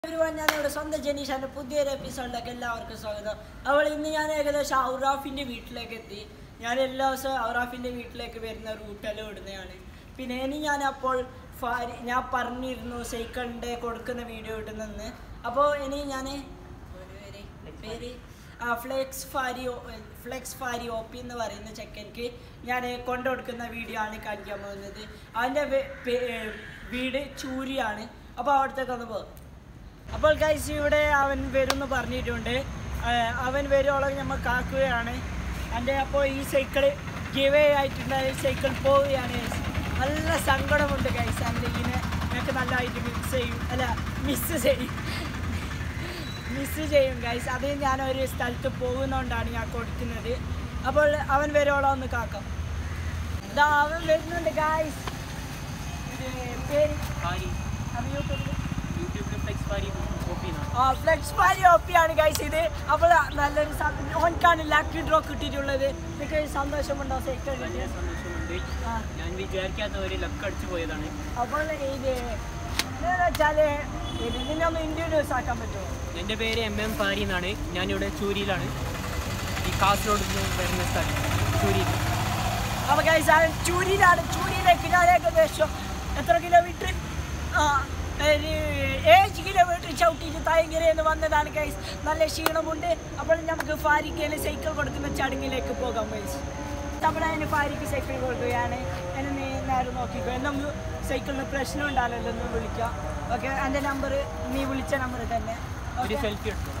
everyone, ഞാൻ ഇവിടെ സ്വന്തം ജനീഷാന്റെ പുതിയൊരു എപ്പിസോഡിലേക്ക് എല്ലാവർക്കും സ്വാഗതം അവൾ ഇന്ന് ഞാൻ ഏകദേശം ഔറാഫിന്റെ വീട്ടിലേക്ക് എത്തി ഞാൻ എല്ലാ ദിവസവും ഔറാഫിന്റെ വീട്ടിലേക്ക് വരുന്ന റൂട്ടെല്ലാം ഇടുന്നതാണ് പിന്നെ ഇനി ഞാൻ അപ്പോൾ ഫാരി ഞാൻ പറഞ്ഞിരുന്നു സൈക്കിളിന്റെ കൊടുക്കുന്ന വീഡിയോ ഇടുന്നെന്ന് അപ്പോൾ ഇനി ഞാൻ പേര് ആ ഫ്ലെക്സ് ഫാരി ഫ്ലെക്സ് ഫാരി ഒ പി എന്ന് പറയുന്ന ചെക്കൻക്ക് ഞാൻ കൊണ്ടുകൊടുക്കുന്ന വീഡിയോ ആണ് കാണിക്കാൻ പോകുന്നത് അവൻ്റെ വെ- പേ- വീട് ചൂരിയാണ് അപ്പോൾ അവിടത്തേക്ക് ഒന്ന് പോകും അപ്പോൾ ഗൈസ് ഇവിടെ അവൻ വരുമെന്ന് പറഞ്ഞിട്ടുണ്ട് ആ, അവൻ വരുവോളം നമ്മൾ കാക്കുകയാണ് എൻ്റെ അപ്പോൾ ഈ സൈക്കിൾ ഗിവേ ആയിട്ടുണ്ട് ഈ സൈക്കിൾ പോവുകയാണ് guys. നല്ല സങ്കടമുണ്ട് ഗൈസ് എൻ്റെ ഇതിനെ ഞങ്ങൾക്ക് നല്ലതായിട്ട് മിക്സ് ചെയ്യും അല്ല മിസ് ചെയ്യും മിസ് ചെയ്യും ഗൈസ് അത് ഞാൻ ഒരു സ്ഥലത്ത് പോകുന്നതുകൊണ്ടാണ് ഞാൻ കൊടുക്കുന്നത് അപ്പോൾ അവൻ വരുവോളം ഒന്ന് കാക്കാം ഇതാ അവൻ വരുന്നുണ്ട് ഗൈസ് പേര് ഹാരി അത് യൂട്യൂബിൽ യൂട്യൂബിൽ ഫ്ലെക്സ് ഹാരി കോപ്പി ആ ഫ്ലെക്സ് പാരി ഒപ്പിയാണ് ഗൈസ് ഇത് അപ്പോൾ നല്ലൊരു സ- ഓൻക്കാണ് ലക്കി ഡ്രോ കിട്ടിയിട്ടുള്ളത് എനിക്ക് സന്തോഷമുണ്ടോ സൈക്കിൾ വളരെ കിട്ടിയത് സന്തോഷമുണ്ട് ആ ഞാൻ വിചാരിക്കാത്ത ഒരു ലക്ക് അടിച്ചു പോയതാണ് അപ്പോൾ ഇത് എന്താണെന്ന് വെച്ചാല് ഇത് നിന്നെ ഒന്ന് ഇൻട്രൊഡ്യൂസ് ആക്കാൻ പറ്റുമോ എൻ്റെ പേര് എം എം ഫാരി എന്നാണ് ഞാനിവിടെ ചൂരിയിലാണ് ഈ കാസർഗോഡ് നിന്ന് വരുന്ന സ്ഥലം ചൂരിയിൽ അപ്പോൾ ഗൈസ് ചൂരിയിലാണ് ചൂരിയിലേക്ക് ഞാൻ ഏകദേശം എത്ര കിലോമീറ്റർ ആ ഒരു ഏഴ് കിലോമീറ്റർ ചവിട്ടിയിട്ട് തായങ്കര എന്ന് വന്നതാണ് ഗൈസ് നല്ല ക്ഷീണമുണ്ട് അപ്പോൾ നമുക്ക് ഫാരിക്കയിൽ സൈക്കിൾ കൊടുക്കുന്ന ചടങ്ങിലേക്ക് പോകാം ഗൈസ് നമ്മൾ അതിന് ഫാരിക്ക് സൈക്കിൾ കൊടുക്കുകയാണ് എന്നെ നീ നേരെ നോക്കിക്കോ നമുക്ക് സൈക്കിളിന് പ്രശ്നം ഉണ്ടാവില്ലല്ലോ ഒന്ന് വിളിക്കാം ഓക്കെ എൻ്റെ നമ്പർ നീ വിളിച്ച നമ്പർ തന്നെ ഒരു ഓക്കെ സെൽഫി എടുത്തു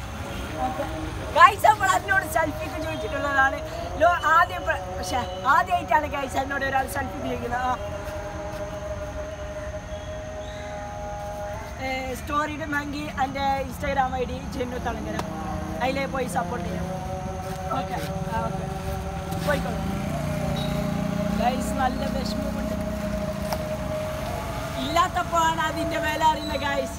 ഗൈസ് നമ്മൾ അതിനോട് സെൽഫിക്ക് ചോദിച്ചിട്ടുള്ളതാണ് ലോ ആദ്യം പ്ര- പക്ഷേ ആദ്യമായിട്ടാണ് ഗൈസ് എന്നോട് ഒരാൾ സെൽഫി ചോദിക്കുന്നത് ആ സ്റ്റോറി ഇടുന്നെങ്കിൽ എൻ്റെ Instagram I D Jennu Thalangara അതിലേ പോയി സപ്പോർട്ട് ചെയ്യാം ഓക്കെ ആ ഓക്കെ പോയിക്കോളൂ ഗൈസ് നല്ല വിഷമമുണ്ട് ഇല്ലാത്തപ്പോഴാണ് അതിൻ്റെ വില അറിയുന്നത് ഗൈസ്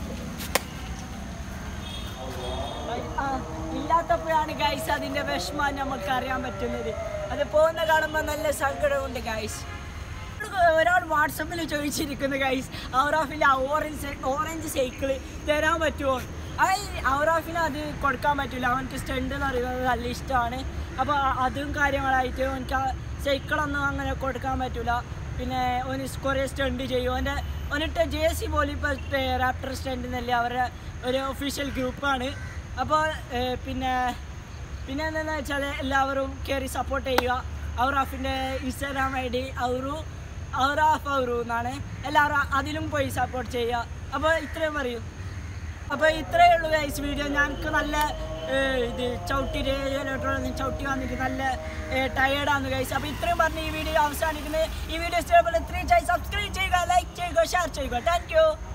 ആ, ഇല്ലാത്തപ്പോഴാണ് ഗൈസ് അതിന്റെ വിഷമം നമുക്ക് അറിയാൻ പറ്റുന്നത് അത് പോകുന്ന കാണുമ്പോൾ നല്ല സങ്കടമുണ്ട് ഗൈസ് ഒരാൾ വാട്സപ്പിൽ ചോദിച്ചിരിക്കുന്നു ഗൈസ് ഔറാഫിൽ ഓറഞ്ച് ഓറഞ്ച് സൈക്കിൾ തരാൻ പറ്റുമോ ആ ഔറാഫിന് അത് കൊടുക്കാൻ പറ്റില്ല അവനക്ക് സ്റ്റണ്ട് എന്ന് പറയുന്നത് നല്ല ഇഷ്ടമാണ് അപ്പോൾ അതും കാര്യങ്ങളായിട്ട് അവനക്ക് സൈക്കിളൊന്നും അങ്ങനെ കൊടുക്കാൻ പറ്റില്ല പിന്നെ ഓന് കുറേ സ്റ്റണ്ട് ചെയ്യും അവൻ്റെ ഓനിട്ട് ജെ സി പോലും ഇപ്പോൾ റാപ്റ്റർ സ്റ്റണ്ട് എന്നല്ലേ അവരുടെ ഒരു ഒഫീഷ്യൽ ഗ്രൂപ്പാണ് അപ്പോൾ ഏഹ്, പിന്നെ പിന്നെ എന്താണെന്ന് വെച്ചാൽ എല്ലാവരും കയറി സപ്പോർട്ട് ചെയ്യുക ഔറാഫിൻ്റെ ഇൻസ്റ്റാഗ്രാം ഐ ഡി ഔറു ഔറാഫ് ഔറു എന്നാണ് എല്ലാവരും അതിലും പോയി സപ്പോർട്ട് ചെയ്യുക അപ്പോൾ ഇത്രയും പറയൂ അപ്പോൾ ഇത്രയേ ഉള്ളൂ ഗൈസ് വീഡിയോ ഞങ്ങൾക്ക് നല്ല ഏഹ്, ഇത് ചവിട്ടി ഇലക്ട്രോണിൽ ചവിട്ടി വന്നിട്ട് നല്ല ടയേർഡാണ് ഗൈസ് അപ്പോൾ ഇത്രയും പറഞ്ഞ് ഈ വീഡിയോ അവസാനിക്കുന്നത് ഈ വീഡിയോ ഇഷ്ടപ്പെടുന്ന ഇത്രയും സബ്സ്ക്രൈബ് ചെയ്യുക ലൈക്ക് ചെയ്യുക ഷെയർ ചെയ്യുക താങ്ക് യു